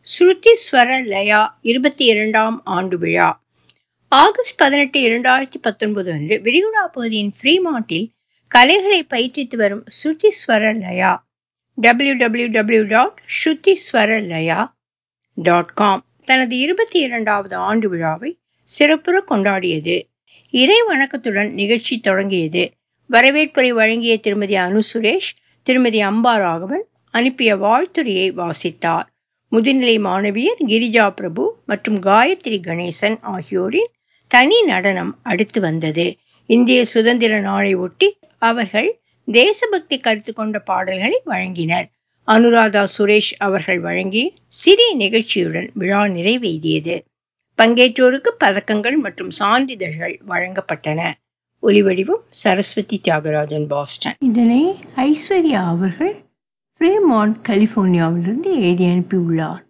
ஸ்ருதி ஸ்வர லயா இருபத்தி இரண்டாம் ஆண்டு விழா ஆகஸ்ட் பதினெட்டு இரண்டாயிரத்தி பத்தொன்பது அன்று விரிகுடா பகுதியின் ஃப்ரீமாண்டில் கலைகளை பயிற்றுவித்து வரும் Shruti Swara Laya W W W dot Shruti Swara Laya dot com தனது இருபத்தி இரண்டாவது ஆண்டு விழாவை சிறப்புற கொண்டாடியது இறை வணக்கத்துடன் நிகழ்ச்சி தொடங்கியது வரவேற்புரை வழங்கிய திருமதி அனு சுரேஷ் திருமதி அம்பா ராகவன் அனுப்பிய வாழ்த்துறையை வாசித்தார் முதுநிலை மாணவியர் கிரிஜா பிரபு மற்றும் காயத்ரி கணேசன் ஆகியோரின் தனி நடனம் அடுத்து வந்தது இந்திய சுதந்திர நாளை ஒட்டி அவர்கள் தேசபக்தி கருத்து கொண்ட பாடல்களை வழங்கினர் அனுராதா சுரேஷ் அவர்கள் வழங்கிய சிறிய நிகழ்ச்சியுடன் விழா நிறைவேறியது பங்கேற்றோருக்கு பதக்கங்கள் மற்றும் சான்றிதழ்கள் வழங்கப்பட்டன ஒலிவடிவம் சரஸ்வதி தியாகராஜன் பாஸ்டன் இதனை ஐஸ்வர்யா அவர்கள் ஃப்ரேமாண்ட் கலிபோர்னியாவிலிருந்து எழுதி அனுப்பியுள்ளார்